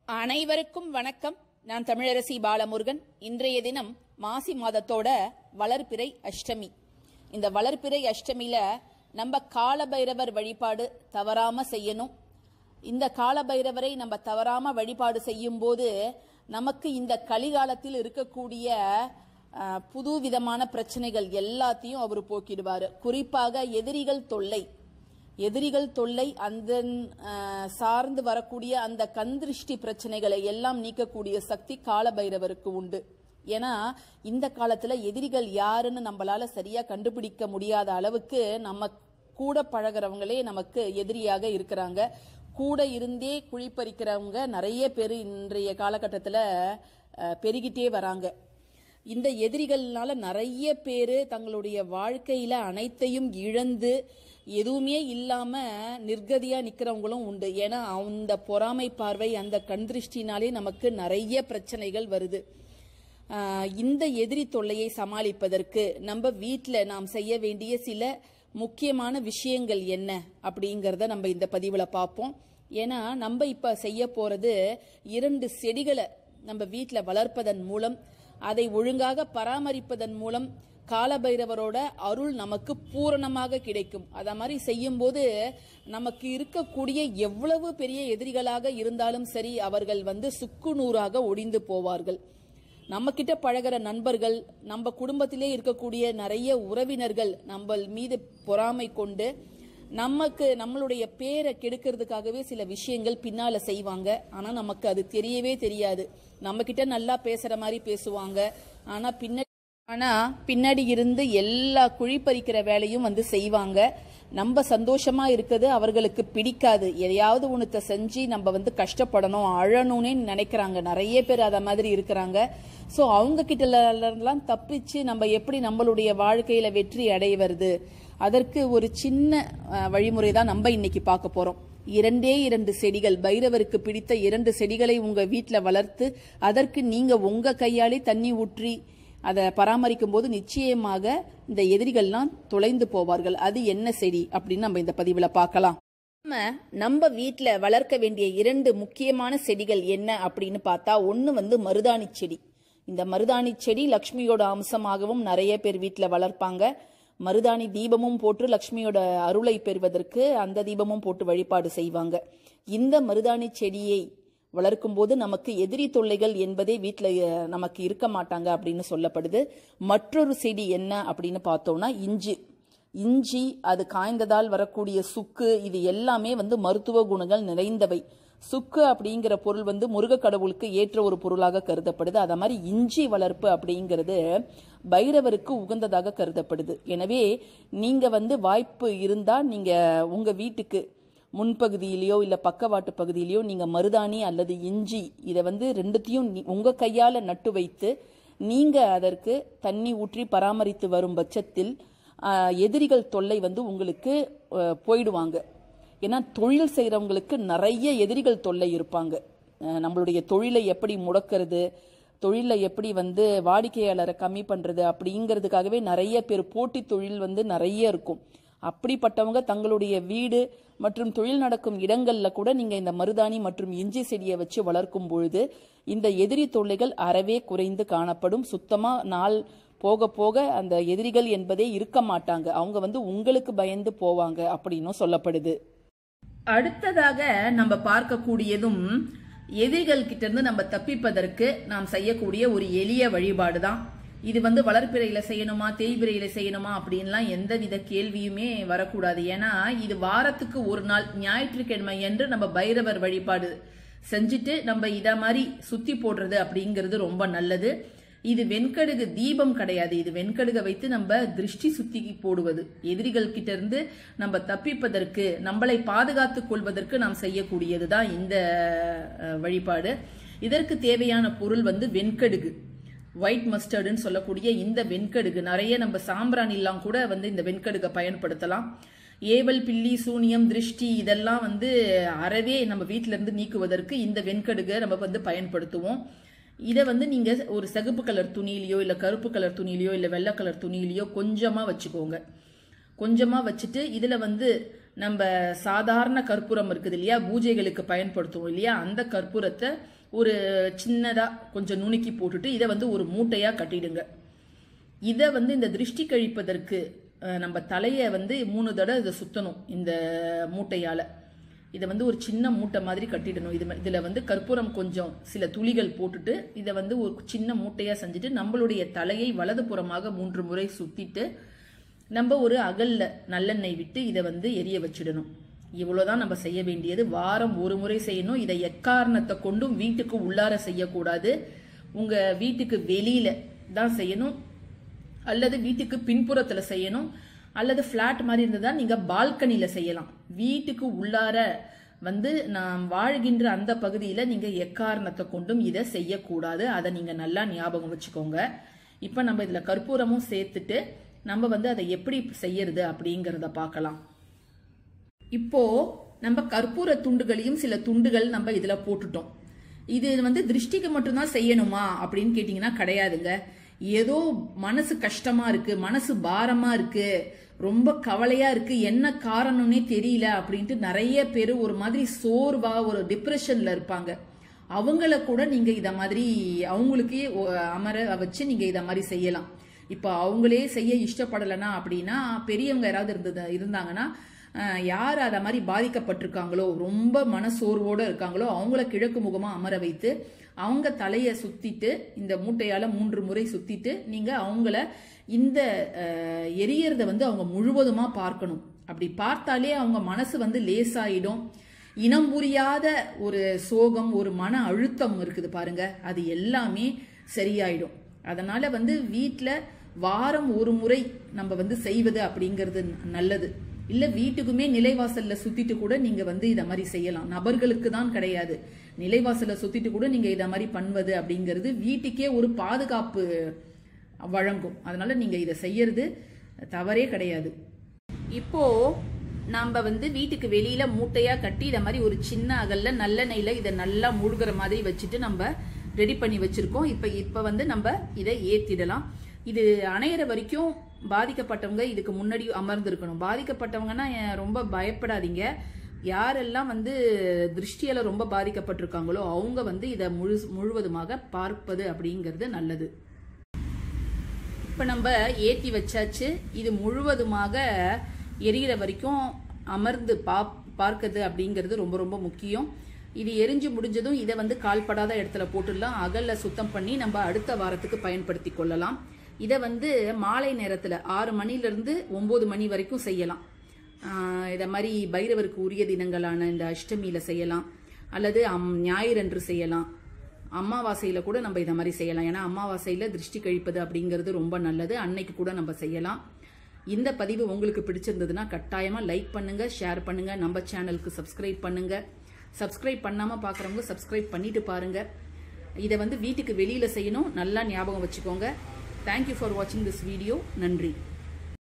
அனைவருக்கும் வணக்கம் நான் தமிழரசி பாலமுருகன் இன்றைய தினம் மாசி மாதத்தோட வளர்பிறை அஷ்டமி இந்த வளர்பிறை அஷ்டமியில நம்ம காலபைரவர் வழிபாடு தவறாம செய்யணும் இந்த காலபைரவரை நம்ம தவறாம வழிபாடு செய்யும் போது நமக்கு இந்த கலிகாலத்தில் இருக்கக்கூடிய அஹ், புது விதமான பிரச்சனைகள் எல்லாத்தையும் அவர் போக்கிடுவாரு குறிப்பாக எதிரிகள் தொல்லை எதிரிகள் தொல்லை அந்த அஹ், சார்ந்து வரக்கூடிய அந்த கந்திருஷ்டி பிரச்சனைகளை எல்லாம் நீக்கக்கூடிய சக்தி காலபைரவருக்கு உண்டு ஏன்னா இந்த காலத்துல எதிரிகள் யாருன்னு நம்மளால சரியா கண்டுபிடிக்க முடியாத அளவுக்கு நம்ம கூட பழகுறவங்களே நமக்கு எதிரியாக இருக்கிறாங்க கூட இருந்தே குழிப்பறிக்கிறவங்க நிறைய பேர் இன்றைய காலகட்டத்தில் பெருகிட்டே வராங்க இந்த எதிரிகள்னால நிறைய பேர் தங்களுடைய வாழ்க்கையில அனைத்தையும் இழந்து எதுவுமே இல்லாம நிர்கதியா நிக்கிறவங்களும் உண்டு ஏன்னா அந்த பொறாமை பார்வை அந்த கண் திருஷ்டினாலே நமக்கு நிறைய பிரச்சனைகள் வருது ஆஹ் இந்த எதிரி தொல்லையை சமாளிப்பதற்கு நம்ம வீட்டில் நாம் செய்ய வேண்டிய சில முக்கியமான விஷயங்கள் என்ன அப்படிங்கிறத நம்ம இந்த பதிவில் பார்ப்போம் ஏன்னா நம்ம இப்போ செய்ய போகிறது இரண்டு செடிகளை நம்ம வீட்டில் வளர்ப்பதன் மூலம் அதை ஒழுங்காக பராமரிப்பதன் மூலம் காலபைரவரோட அருள் நமக்கு பூரணமாக கிடைக்கும் அத மாதிரி செய்யும்போது நமக்கு இருக்கக்கூடிய எவ்வளவு பெரிய எதிரிகளாக இருந்தாலும் சரி அவர்கள் வந்து சுக்குநூறாக ஒடிந்து போவார்கள் நம்ம கிட்ட பழகுற நண்பர்கள் நம்ம குடும்பத்திலே இருக்கக்கூடிய நிறைய உறவினர்கள் நம்ம மீது பொறாமை கொண்டு நமக்கு நம்மளுடைய பேரை கெடுக்கிறதுக்காகவே சில விஷயங்கள் பின்னால செய்வாங்க ஆனா நமக்கு அது தெரியவே தெரியாது நம்ம கிட்ட நல்லா பேசுற மாதிரி பேசுவாங்க ஆனா பின்னாடி ஆனா பின்னாடி இருந்து எல்லா குழி பறிக்கிற வேலையும் வந்து செய்வாங்க நம்ம சந்தோஷமா இருக்கிறது அவர்களுக்கு பிடிக்காது எதையாவது ஒன்றத்தை செஞ்சு நம்ம வந்து கஷ்டப்படணும் அழணும்னே நினைக்கிறாங்க நிறைய பேர் அத மாதிரி இருக்கிறாங்க ஸோ அவங்க கிட்ட எல்லாம் தப்பிச்சு நம்ம எப்படி நம்மளுடைய வாழ்க்கையில வெற்றி அடைவது அதற்கு ஒரு சின்ன அஹ், வழிமுறை தான் நம்ம இன்னைக்கு பார்க்க போறோம் இரண்டே இரண்டு செடிகள் பைரவருக்கு பிடித்த இரண்டு செடிகளை உங்க வீட்டில் வளர்த்து அதற்கு நீங்க உங்க கையாலே தண்ணி ஊற்றி அதை பராமரிக்கும் போது நிச்சயமாக இந்த எதிரிகள்லாம் தொலைந்து போவார்கள் அது என்ன செடி அப்படின்னு நம்ம இந்த பதிவில் பார்க்கலாம் நம்ம நம்ம வீட்டில் வளர்க்க வேண்டிய இரண்டு முக்கியமான செடிகள் என்ன அப்படின்னு பார்த்தா ஒன்று வந்து மருதாணி செடி இந்த மருதாணி செடி லக்ஷ்மியோட அம்சமாகவும் நிறைய பேர் வீட்டில் வளர்ப்பாங்க மருதாணி தீபமும் போட்டு லக்ஷ்மியோட அருளை பெறுவதற்கு அந்த தீபமும் போட்டு வழிபாடு செய்வாங்க இந்த மருதாணி செடியை வளர்க்கும் போது நமக்கு எதிரி தொல்லைகள் என்பதே வீட்டில் நமக்கு இருக்க மாட்டாங்க அப்படின்னு சொல்லப்படுது மற்றொரு செடி என்ன அப்படின்னு பார்த்தோம்னா இஞ்சி இஞ்சி அது காய்ந்ததால் வரக்கூடிய சுக்கு இது எல்லாமே வந்து மருத்துவ குணங்கள் நிறைந்தவை சுக்கு அப்படிங்கிற பொருள் வந்து முருக கடவுளுக்கு ஏற்ற ஒரு பொருளாக கருதப்படுது அத மாதிரி இஞ்சி வளர்ப்பு அப்படிங்கிறது பைரவருக்கு உகந்ததாக கருதப்படுது எனவே நீங்க வந்து வாய்ப்பு இருந்தா நீங்க உங்க வீட்டுக்கு முன்பகுதியிலையோ இல்ல பக்கவாட்டு பகுதியிலையோ நீங்க மருதாணி அல்லது இஞ்சி இதை வந்து ரெண்டுத்தையும் நீ- உங்க கையால நட்டு வைத்து நீங்க அதற்கு தண்ணி ஊற்றி பராமரித்து வரும் பட்சத்தில் ஆஹ், எதிரிகள் தொல்லை வந்து உங்களுக்கு ஆஹ், போயிடுவாங்க ஏன்னா தொழில் செய்கிறவங்களுக்கு நிறைய எதிரிகள் தொல்லை இருப்பாங்க அஹ் நம்மளுடைய தொழிலை எப்படி முடக்கிறது தொழிலை எப்படி வந்து வாடிக்கையாளரை கம்மி பண்ணுறது அப்படிங்கிறதுக்காகவே நிறைய பேர் போட்டி தொழில் வந்து நிறைய இருக்கும் அப்படிப்பட்டவங்க தங்களுடைய வீடு மற்றும் தொழில் நடக்கும் இடங்களில் கூட நீங்கள் இந்த மருதாணி மற்றும் இஞ்சி செடியை வச்சு வளர்க்கும் பொழுது இந்த எதிரி தொல்லைகள் அறவே குறைந்து காணப்படும் சுத்தமாக நாள் போக போக அந்த எதிரிகள் என்பதே இருக்க மாட்டாங்க அவங்க வந்து உங்களுக்கு பயந்து போவாங்க அப்படின்னும் சொல்லப்படுது அடுத்ததாக நம்ம பார்க்கக்கூடியதும் எதிரிகள் கிட்ட இருந்து நம்ம தப்பிப்பதற்கு நாம் செய்யக்கூடிய ஒரு எளிய வழிபாடு தான் இது வந்து வளர்ப்பிறையில செய்யணுமா தேய்பிறையில செய்யணுமா அப்படின்லாம் எந்தவித கேள்வியுமே வரக்கூடாது ஏன்னா இது வாரத்துக்கு ஒரு நாள் ஞாயிற்றுக்கிழமை என்று நம்ம பைரவர் வழிபாடு செஞ்சுட்டு நம்ம இத மாதிரி சுத்தி போடுறது அப்படிங்கிறது ரொம்ப நல்லது இது வெண்கடுகு தீபம் கிடையாது இது வெண்கடுகை வைத்து நம்ம திருஷ்டி சுத்தி போடுவது எதிரிகள் கிட்ட இருந்து நம்ம தப்பிப்பதற்கு நம்மளை பாதுகாத்துக் கொள்வதற்கு நாம் செய்யக்கூடியது தான் இந்த அஹ், வழிபாடு இதற்கு தேவையான பொருள் வந்து வெண்கடுகு ஒயிட் மஸ்டர்டுன்னு சொல்லக்கூடிய இந்த வெண்கடுகு நிறைய நம்ம சாம்பிராணிலாம் கூட வந்து இந்த வெண்கடுகை பயன்படுத்தலாம் ஏவல் பில்லி சூனியம் திருஷ்டி இதெல்லாம் வந்து அறவே நம்ம வீட்டில இருந்து நீக்குவதற்கு இந்த வெண்கடுகை நம்ம வந்து பயன்படுத்துவோம் இதை வந்து நீங்க ஒரு சிகப்பு கலர் துணியிலையோ இல்ல கருப்பு கலர் துணியிலையோ இல்ல வெள்ளை கலர் துணியிலையோ கொஞ்சமா வச்சுக்கோங்க கொஞ்சமா வச்சுட்டு இதுல வந்து நம்ம சாதாரண கற்பூரம் இருக்குது இல்லையா பூஜைகளுக்கு பயன்படுத்துவோம் இல்லையா அந்த கற்பூரத்தை ஒரு சின்னதா கொஞ்சம் நுணுக்கி போட்டுட்டு இதை வந்து ஒரு மூட்டையா கட்டிடுங்க இதை வந்து இந்த திருஷ்டி கழிப்பதற்கு அஹ், நம்ம தலையை வந்து மூணு தடவை இதை சுத்தணும் இந்த மூட்டையால இதை வந்து ஒரு சின்ன மூட்டை மாதிரி கட்டிடணும் இது ம- இதுல வந்து கற்பூரம் கொஞ்சம் சில துளிகள் போட்டுட்டு இதை வந்து ஒரு சின்ன மூட்டையா செஞ்சுட்டு நம்மளுடைய தலையை வலதுபுறமாக மூன்று முறை சுத்திட்டு நம்ம ஒரு அகல்ல நல்லெண்ணெய் விட்டு இதை வந்து எரிய வச்சிடணும் இவ்வளவுதான் நம்ம செய்ய வேண்டியது வாரம் ஒரு முறை செய்யணும் இதை எக்காரணத்தை கொண்டும் வீட்டுக்கு உள்ளார செய்யக்கூடாது உங்க வீட்டுக்கு வெளியில தான் செய்யணும் அல்லது வீட்டுக்கு பின்புறத்துல செய்யணும் அல்லது ஃபிளாட் மாதிரி இருந்ததா நீங்க பால்கனில செய்யலாம் வீட்டுக்கு உள்ளார வந்து நாம் வாழ்கின்ற அந்த பகுதியில நீங்க எக்காரணத்தை கொண்டும் இதை செய்யக்கூடாது அதை நீங்க நல்லா ஞாபகம் வச்சுக்கோங்க இப்ப நம்ம இதுல கற்பூரமும் சேர்த்துட்டு நம்ம வந்து அதை எப்படி செய்யறது அப்படிங்கறத பார்க்கலாம் இப்போ நம்ம கற்பூர துண்டுகளையும் சில துண்டுகள் நம்ம இதுல போட்டுட்டோம் இது வந்து திருஷ்டிக்கு மட்டும்தான் செய்யணுமா அப்படின்னு கேட்டீங்கன்னா கிடையாதுங்க ஏதோ மனசு கஷ்டமா இருக்கு மனசு பாரமா இருக்கு ரொம்ப கவலையா இருக்கு என்ன காரணம்னே தெரியல அப்படின்ட்டு நிறைய பேர் ஒரு மாதிரி சோர்வா ஒரு டிப்ரெஷன்ல இருப்பாங்க அவங்கள கூட நீங்க இத மாதிரி அவங்களுக்கே ஒ- அமர வச்சு நீங்க இத மாதிரி செய்யலாம் இப்போ அவங்களே செய்ய இஷ்டப்படலைன்னா அப்படின்னா பெரியவங்க யாராவது இருந்தது இருந்தாங்கன்னா அஹ், யார் அதை மாதிரி பாதிக்கப்பட்டிருக்காங்களோ ரொம்ப மனசோர்வோட இருக்காங்களோ அவங்கள கிழக்கு முகமா அமர வைத்து அவங்க தலையை சுத்திட்டு இந்த மூட்டையால மூன்று முறை சுத்திட்டு நீங்க அவங்கள இந்த அஹ், எரியறத வந்து அவங்க முழுவதுமா பார்க்கணும் அப்படி பார்த்தாலே அவங்க மனசு வந்து லேசாயிடும் இனம் புரியாத ஒரு சோகம் ஒரு மன அழுத்தம் இருக்குது பாருங்க அது எல்லாமே சரியாயிடும் அதனால வந்து வீட்ல வாரம் ஒரு முறை நம்ம வந்து செய்வது அப்படிங்கிறது நல்லது இல்ல வீட்டுக்குமே நிலைவாசல்ல சுத்திட்டு கூட நீங்க வந்து இத மாதிரி செய்யலாம் நபர்களுக்கு தான் கிடையாது நிலைவாசல்ல சுத்திட்டு கூட நீங்க இத மாதிரி பண்ணுவது அப்படிங்கிறது வீட்டுக்கே ஒரு பாதுகாப்பு வழங்கும் அதனால நீங்க இதை செய்யறது தவறே கிடையாது இப்போ நம்ம வந்து வீட்டுக்கு வெளியில மூட்டையா கட்டி இத மாதிரி ஒரு சின்ன அகல்ல நல்லெண்ணெயில இதை நல்லா மூழ்கிற மாதிரி வச்சுட்டு நம்ம ரெடி பண்ணி வச்சிருக்கோம் இப்ப இப்ப வந்து நம்ம இதை ஏத்திடலாம் இது அணையிற வரைக்கும் பாதிக்கப்பட்டவங்க இதுக்கு முன்னாடி அமர்ந்திருக்கணும் பாதிக்கப்பட்டவங்கன்னா அஹ், ரொம்ப பயப்படாதீங்க யாரெல்லாம் வந்து திருஷ்டியால ரொம்ப பாதிக்கப்பட்டிருக்காங்களோ அவங்க வந்து இதை முழு முழுவதுமாக பார்ப்பது அப்படிங்கிறது நல்லது இப்போ நம்ம ஏற்றி வச்சாச்சு இது முழுவதுமாக எரியிற வரைக்கும் அமர்ந்து பா பார்க்குது அப்படிங்கிறது ரொம்ப ரொம்ப முக்கியம் இது எரிஞ்சு முடிஞ்சதும் இதை வந்து கால்படாத இடத்துல போட்டுடலாம் அகல்ல சுத்தம் பண்ணி நம்ம அடுத்த வாரத்துக்கு பயன்படுத்தி கொள்ளலாம் இதை வந்து மாலை நேரத்தில் ஆறு மணிலேருந்து ஒம்பது மணி வரைக்கும் செய்யலாம் ஆஹ் இதை மாதிரி பைரவருக்கு உரிய தினங்களான இந்த அஷ்டமியில் செய்யலாம் அல்லது அம் ஞாயிறன்று செய்யலாம் அமாவாசையில கூட நம்ம இதை மாதிரி செய்யலாம் ஏன்னா அமாவாசையில திருஷ்டி கழிப்பது அப்படிங்கிறது ரொம்ப நல்லது அன்னைக்கு கூட நம்ம செய்யலாம் இந்த பதிவு உங்களுக்கு பிடிச்சிருந்ததுன்னா கட்டாயமா லைக் பண்ணுங்க ஷேர் பண்ணுங்க நம்ம சேனலுக்கு சப்ஸ்கிரைப் பண்ணுங்க சப்ஸ்கிரைப் பண்ணாம பார்க்குறவங்க சப்ஸ்கிரைப் பண்ணிட்டு பாருங்க இதை வந்து வீட்டுக்கு வெளியில செய்யணும் நல்லா ஞாபகம் வச்சுக்கோங்க தேங்க்யூ ஃபார் வாட்சிங் திஸ் வீடியோ நன்றி